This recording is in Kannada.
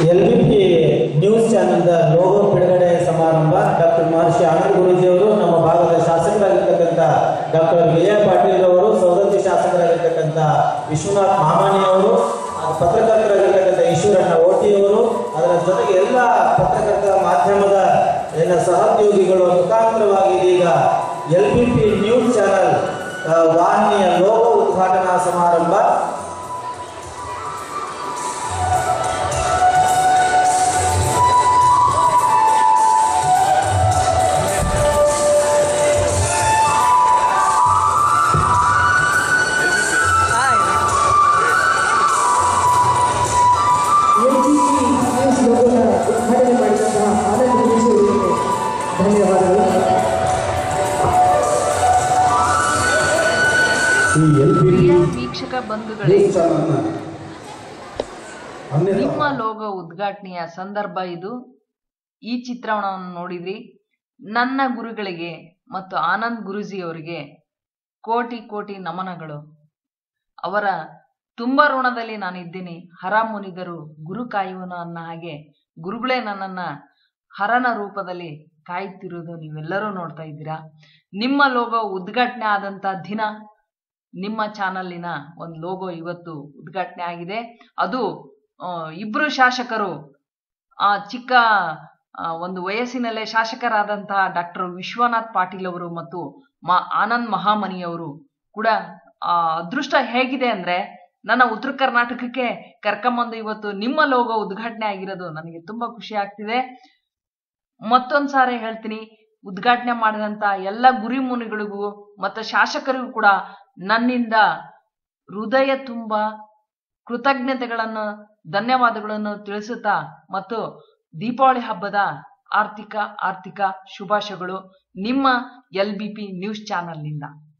ಎಲ್ ಬಿ ಪಿ ನ್ಯೂಸ್ ಚಾನೆಲ್ದ ಲೋಗೋ ಬಿಡುಗಡೆ ಸಮಾರಂಭ ಡಾಕ್ಟರ್ ಮಹರ್ಷಿ ಆನಂದ್ ಗುರೂಜಿ ಅವರು ನಮ್ಮ ಭಾಗದ ಶಾಸಕರಾಗಿರ್ತಕ್ಕಂಥ ಡಾಕ್ಟರ್ ವಿಜಯ ಪಾಟೀಲ್ ಅವರು ಸೌದತ್ತಿ ಶಾಸಕರಾಗಿರ್ತಕ್ಕಂಥ ವಿಶ್ವನಾಥ್ ಮಾಮಾನಿ ಅವರು ಹಾಗೂ ಪತ್ರಕರ್ತರಾಗಿರ್ತಕ್ಕಂಥ ಈಶ್ವರಣ್ಣ ಓಟಿ ಅವರು ಅದರ ಜೊತೆಗೆ ಎಲ್ಲ ಪತ್ರಕರ್ತರ ಮಾಧ್ಯಮದ ಎಲ್ಲ ಸಹೋದ್ಯೋಗಿಗಳು ಮುಖಾಂತರವಾಗಿ ಇದೀಗ L B P news channel ಆ, ವಾಹಿನಿಯ ಲೋಗೋ ಉದ್ಘಾಟನಾ ಸಮಾರಂಭ ಎನ್ಜಿಸಿ ನ್ಯೂಸ್ ಲೋಗೋನ ಉದ್ಘಾಟನೆ ಮಾಡಿದಂತಹ ಆನಂದ್ ಗುರೂಜಿ ಅವರಿಗೆ ಧನ್ಯವಾದಗಳು ಈ ಎಲ್ ಪಿ ಪ್ರಿಯ ವೀಕ್ಷಕ ಬಂಧುಗಳೇ ನ್ಯೂಸ್ ಚಾನಲ್ನ ಅನ್ಯತಾ ನಿಮ್ಮ ಲೋಗೋ ಉದ್ಘಾಟನೆಯ ಸಂದರ್ಭ ಇದು ಈ ಚಿತ್ರಣವನ್ನು ನೋಡಿದ್ರಿ ನನ್ನ ಗುರುಗಳಿಗೆ ಮತ್ತು ಆನಂದ್ ಗುರೂಜಿ ಅವರಿಗೆ ಕೋಟಿ ಕೋಟಿ ನಮನಗಳು ಅವರ ತುಂಬ ಋಣದಲ್ಲಿ ನಾನಿದ್ದೀನಿ ಹರ ಮುನಿದರು ಗುರು ಕಾಯುವನು ಅನ್ನೋ ಹಾಗೆ ಗುರುಗಳೇ ನನ್ನನ್ನ ಹರನ ರೂಪದಲ್ಲಿ ಕಾಯುತ್ತಿರುವುದು ನೀವೆಲ್ಲರೂ ನೋಡ್ತಾ ಇದ್ದೀರಾ ನಿಮ್ಮ ಲೋಗೋ ಉದ್ಘಾಟನೆ ಆದಂತ ದಿನ ನಿಮ್ಮ ಚಾನಲ್ಲಿನ ಒಂದು ಲೋಗೋ ಇವತ್ತು ಉದ್ಘಾಟನೆ ಆಗಿದೆ ಅದು ಆ, ಇಬ್ರು ಶಾಸಕರು ಆ ಚಿಕ್ಕ ಆ, ಒಂದು ವಯಸ್ಸಿನಲ್ಲೇ ಶಾಸಕರಾದಂತಹ ಡಾಕ್ಟರ್ ವಿಶ್ವನಾಥ್ ಪಾಟೀಲ್ ಅವರು ಮತ್ತು ಮಾ ಆನಂದ್ ಮಹಾಮನಿ ಅವರು ಕೂಡ ಆ ಅದೃಷ್ಟ ಹೇಗಿದೆ ಅಂದ್ರೆ ನನ್ನ ಉತ್ತರ ಕರ್ನಾಟಕಕ್ಕೆ ಕರ್ಕೊಂಬಂದು ಇವತ್ತು ನಿಮ್ಮ ಲೋಗೋ ಉದ್ಘಾಟನೆ ಆಗಿರೋದು ನನಗೆ ತುಂಬಾ ಖುಷಿ ಆಗ್ತಿದೆ ಮತ್ತೊಂದ್ ಸಾರಿ ಹೇಳ್ತೀನಿ ಉದ್ಘಾಟನೆ ಮಾಡಿದಂತ ಎಲ್ಲ ಗುರಿ ಮುನಿಗಳಿಗೂ ಮತ್ತು ಶಾಸಕರಿಗೂ ಕೂಡ ನನ್ನಿಂದ ಹೃದಯ ತುಂಬ ಕೃತಜ್ಞತೆಗಳನ್ನು ಧನ್ಯವಾದಗಳನ್ನು ತಿಳಿಸುತ್ತಾ ಮತ್ತು ದೀಪಾವಳಿ ಹಬ್ಬದ ಆರ್ಥಿಕ ಆರ್ಥಿಕ ಶುಭಾಶಯಗಳು ನಿಮ್ಮ ಎಲ್ ಬಿ ಪಿ ನ್ಯೂಸ್ ಚಾನಲ್ನಿಂದ